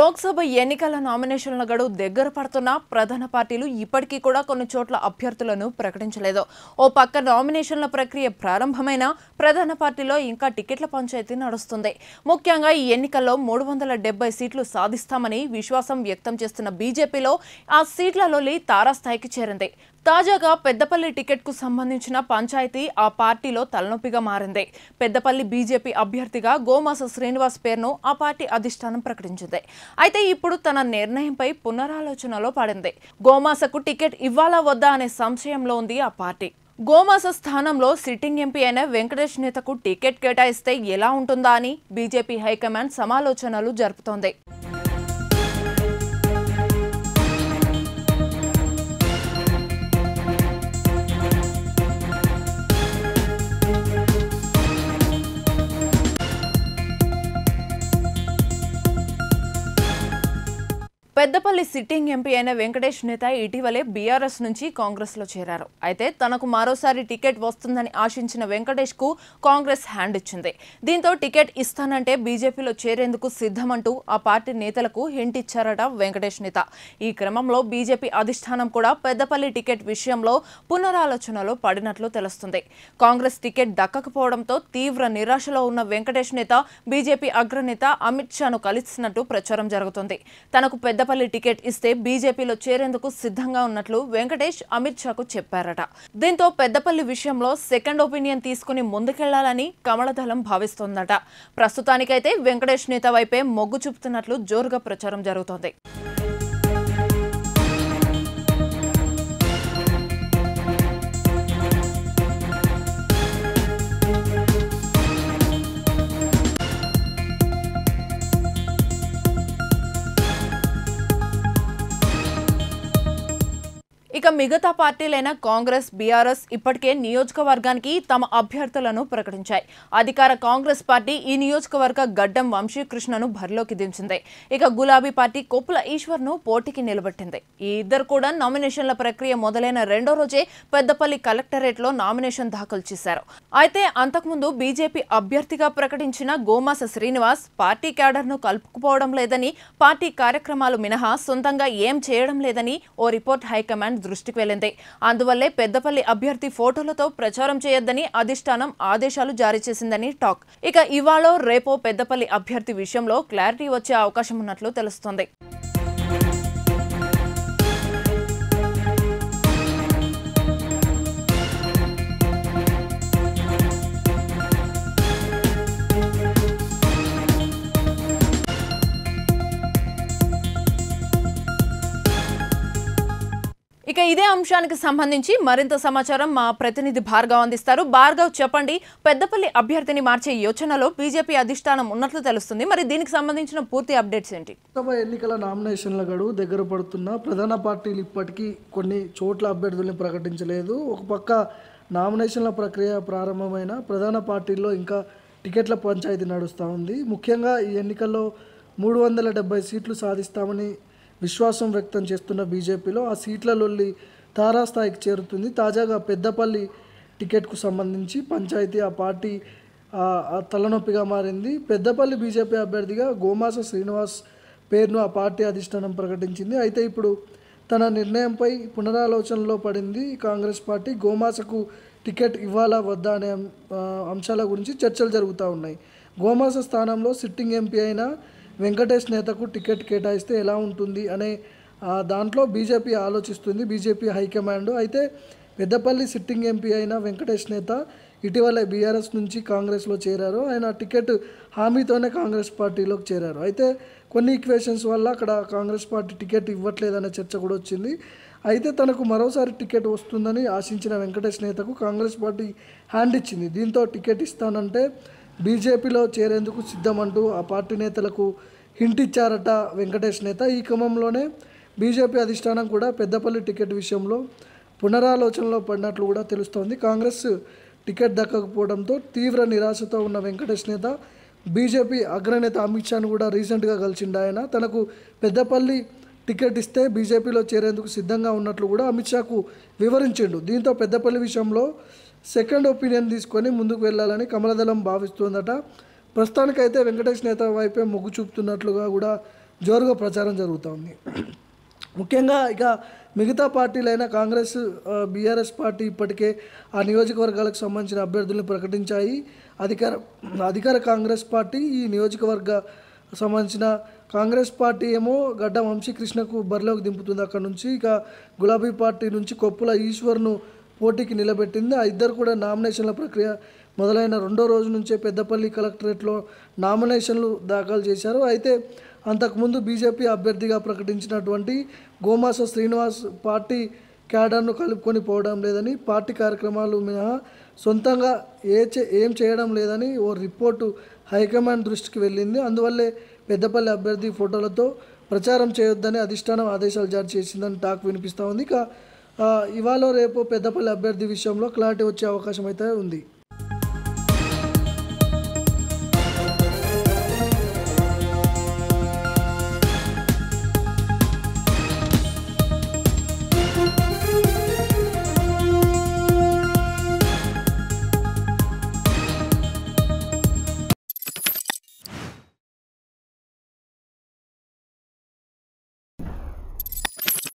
లోక్సభ ఎన్నికల నామినేషన్ల గడువు దగ్గర పడుతున్న ప్రధాన పార్టీలు ఇప్పటికీ కూడా కొన్ని చోట్ల అభ్యర్థులను ప్రకటించలేదు ఓ పక్క నామినేషన్ల ప్రక్రియ ప్రారంభమైన ప్రధాన పార్టీలో ఇంకా టికెట్ల పంచాయతీ నడుస్తుంది ముఖ్యంగా ఈ ఎన్నికల్లో మూడు వందల డెబ్బై సీట్లు సాధిస్తామని విశ్వాసం వ్యక్తం చేస్తున్న బీజేపీలో ఆ సీట్లలోని తారాస్థాయికి చేరింది తాజాగా పెద్దపల్లి టికెట్కు సంబంధించిన పంచాయతీ ఆ పార్టీలో తలనొప్పిగా మారింది పెద్దపల్లి బీజేపీ అభ్యర్థిగా గోమాస శ్రీనివాస్ పేరును ఆ పార్టీ అధిష్టానం ప్రకటించింది అయితే ఇప్పుడు తన నిర్ణయంపై పునరాలోచనలో పడింది గోమాసకు టికెట్ ఇవ్వాలా వద్దా అనే సంశయంలో ఉంది ఆ పార్టీ గోమాస స్థానంలో సిట్టింగ్ ఎంపీ అయిన వెంకటేష్ నేతకు టికెట్ కేటాయిస్తే ఎలా ఉంటుందా అని బీజేపీ హైకమాండ్ సమాలోచనలు జరుపుతోంది పెద్దపల్లి సిట్టింగ్ ఎంపీ అయిన వెంకటేష్ నేత ఇటీవలే బీఆర్ఎస్ నుంచి కాంగ్రెస్ లో చేరారు అయితే తనకు మరోసారి టికెట్ వస్తుందని ఆశించిన వెంకటేష్ కు కాంగ్రెస్ హ్యాండ్ ఇచ్చింది దీంతో టికెట్ ఇస్తానంటే బీజేపీలో చేరేందుకు సిద్ధమంటూ ఆ పార్టీ నేతలకు హింట్ ఇచ్చారట వెంకటేష్ నేత ఈ క్రమంలో బీజేపీ అధిష్టానం కూడా పెద్దపల్లి టికెట్ విషయంలో పునరాలోచనలో పడినట్లు తెలుస్తుంది కాంగ్రెస్ టికెట్ దక్కకపోవడంతో తీవ్ర నిరాశలో ఉన్న వెంకటేష్ నేత బీజేపీ అగ్రనేత అమిత్ షాను కలిసినట్టు ప్రచారం జరుగుతుంది తనకు పెద్దపల్లి టికెట్ ఇస్తే బీజేపీలో చేరేందుకు సిద్ధంగా ఉన్నట్లు వెంకటేష్ అమిత్ షాకు చెప్పారట దీంతో పెద్దపల్లి విషయంలో సెకండ్ ఒపీనియన్ తీసుకుని ముందుకెళ్లాలని కమలదళం భావిస్తోందట ప్రస్తుతానికైతే వెంకటేష్ నేత వైపే మొగ్గు చూపుతున్నట్లు జోరుగా ప్రచారం జరుగుతోంది ఇక మిగతా పార్టీలైన కాంగ్రెస్ బీఆర్ఎస్ ఇప్పటికే నియోజకవర్గానికి తమ అభ్యర్థులను ప్రకటించాయి అధికార కాంగ్రెస్ పార్టీ ఈ నియోజకవర్గ గడ్డం వంశీకృష్ణను బరిలోకి దించింది ఇక గులాబీ పార్టీ కొప్పుల ఈశ్వర్ను పోటీకి నిలబెట్టింది ఈ ఇద్దరు కూడా నామినేషన్ల ప్రక్రియ మొదలైన రెండో రోజే పెద్దపల్లి కలెక్టరేట్లో నామినేషన్ దాఖలు చేశారు అయితే అంతకుముందు బీజేపీ అభ్యర్థిగా ప్రకటించిన గోమాస శ్రీనివాస్ పార్టీ క్యాడర్ను కలుపుకుపోవడం లేదని పార్టీ కార్యక్రమాలు మినహా సొంతంగా ఏం చేయడం లేదని ఓ రిపోర్ట్ హైకమాండ్ దృష్టికి వెళ్ళింది అందువల్లే పెద్దపల్లి అభ్యర్థి ఫోటోలతో ప్రచారం చేయొద్దని అధిష్టానం ఆదేశాలు జారీ చేసిందని టాక్ ఇక ఇవాళ రేపో పెద్దపల్లి అభ్యర్థి విషయంలో క్లారిటీ వచ్చే అవకాశం ఉన్నట్లు తెలుస్తోంది ఇక ఇదే అంశానికి సంబంధించి మరింత సమాచారం మా ప్రతినిధి భార్గవ్ అందిస్తారు భార్గవ్ చెప్పండి పెద్దపల్లి అభ్యర్థిని మార్చే యోచనలో బీజేపీ అధిష్టానం ఉన్నట్లు తెలుస్తుంది మరి దీనికి సంబంధించిన పూర్తి అప్డేట్స్ ఏంటి లోక్సభ ఎన్నికల నామినేషన్ల గడువు దగ్గర పడుతున్న ప్రధాన పార్టీలు ఇప్పటికీ కొన్ని చోట్ల అభ్యర్థుల్ని ప్రకటించలేదు ఒక పక్క నామినేషన్ల ప్రక్రియ ప్రారంభమైన ప్రధాన పార్టీల్లో ఇంకా టికెట్ల పంచాయతీ నడుస్తూ ఉంది ముఖ్యంగా ఈ ఎన్నికల్లో మూడు వందల డెబ్బై సీట్లు సాధిస్తామని విశ్వాసం వ్యక్తం చేస్తున్న బీజేపీలో ఆ సీట్ల లొల్లి తారాస్థాయికి చేరుతుంది తాజాగా పెద్దపల్లి టికెట్కు సంబంధించి పంచాయతీ ఆ పార్టీ ఆ, ఆ తలనొప్పిగా మారింది పెద్దపల్లి బీజేపీ అభ్యర్థిగా గోమాస శ్రీనివాస్ పేరును ఆ పార్టీ అధిష్టానం ప్రకటించింది అయితే ఇప్పుడు తన నిర్ణయంపై పునరాలోచనలో పడింది కాంగ్రెస్ పార్టీ గోమాసకు టికెట్ ఇవ్వాలా వద్దా అనే ఆ, అంశాల గురించి చర్చలు జరుగుతూ ఉన్నాయి గోమాస స్థానంలో సిట్టింగ్ ఎంపీ అయిన వెంకటేష్ నేతకు టికెట్ కేటాయిస్తే ఎలా ఉంటుంది అనే ఆ, దాంట్లో బీజేపీ ఆలోచిస్తుంది బీజేపీ హైకమాండ్ అయితే పెద్దపల్లి సిట్టింగ్ ఎంపీ అయిన వెంకటేష్ నేత ఇటీవల బీఆర్ఎస్ నుంచి కాంగ్రెస్లో చేరారు ఆయన టికెట్ హామీతోనే కాంగ్రెస్ పార్టీలోకి చేరారు అయితే కొన్ని ఈక్వేషన్స్ వల్ల అక్కడ కాంగ్రెస్ పార్టీ టికెట్ ఇవ్వట్లేదనే చర్చ కూడా వచ్చింది అయితే తనకు మరోసారి టికెట్ వస్తుందని ఆశించిన వెంకటేష్ నేతకు కాంగ్రెస్ పార్టీ హ్యాండ్ ఇచ్చింది దీంతో టికెట్ ఇస్తానంటే బీజేపీలో చేరేందుకు సిద్ధమంటూ ఆ పార్టీ నేతలకు హింట్ ఇచ్చారట వెంకటేష్ నేత ఈ క్రమంలోనే బీజేపీ అధిష్టానం కూడా పెద్దపల్లి టికెట్ విషయంలో పునరాలోచనలో పడినట్లు కూడా తెలుస్తోంది కాంగ్రెస్ టికెట్ దక్కకపోవడంతో తీవ్ర నిరాశతో ఉన్న వెంకటేష్ నేత బీజేపీ అగ్రనేత అమిత్ షాను కూడా రీసెంట్గా కలిసిండు ఆయన తనకు పెద్దపల్లి టికెట్ ఇస్తే బీజేపీలో చేరేందుకు సిద్ధంగా ఉన్నట్లు కూడా అమిత్ షాకు వివరించిండు దీంతో పెద్దపల్లి విషయంలో సెకండ్ ఒపీనియన్ తీసుకొని ముందుకు వెళ్ళాలని కమలదళం భావిస్తోందట ప్రస్తుతానికైతే వెంకటేష్ నేత వైపే మొగ్గు చూపుతున్నట్లుగా కూడా జోరుగా ప్రచారం జరుగుతోంది ముఖ్యంగా ఇక మిగతా పార్టీలైన కాంగ్రెస్ బీఆర్ఎస్ పార్టీ ఇప్పటికే ఆ నియోజకవర్గాలకు సంబంధించిన అభ్యర్థులను ప్రకటించాయి అధికార అధికార కాంగ్రెస్ పార్టీ ఈ నియోజకవర్గ సంబంధించిన కాంగ్రెస్ పార్టీ ఏమో గడ్డ వంశీకృష్ణకు బరిలోకి దింపుతుంది అక్కడ నుంచి ఇక గులాబీ పార్టీ నుంచి కొప్పుల ఈశ్వర్ను పోటీకి నిలబెట్టింది ఆ ఇద్దరు కూడా నామినేషన్ల ప్రక్రియ మొదలైన రెండో రోజు నుంచే పెద్దపల్లి కలెక్టరేట్లో నామినేషన్లు దాఖలు చేశారు అయితే అంతకుముందు బీజేపీ అభ్యర్థిగా ప్రకటించినటువంటి గోమాస శ్రీనివాస్ పార్టీ క్యాడర్ను కలుపుకొని పోవడం లేదని పార్టీ కార్యక్రమాలు మినహా సొంతంగా ఏ చే ఏం చేయడం లేదని ఓ రిపోర్టు హైకమాండ్ దృష్టికి వెళ్ళింది అందువల్లే పెద్దపల్లి అభ్యర్థి ఫోటోలతో ప్రచారం చేయొద్దని అధిష్టానం ఆదేశాలు జారీ చేసిందని టాక్ వినిపిస్తూ ఉంది ఇక ఆ, ఇవాళ రేపు పెద్దపల్లి అభ్యర్థి విషయంలో క్లారిటీ వచ్చే అవకాశం అయితే ఉంది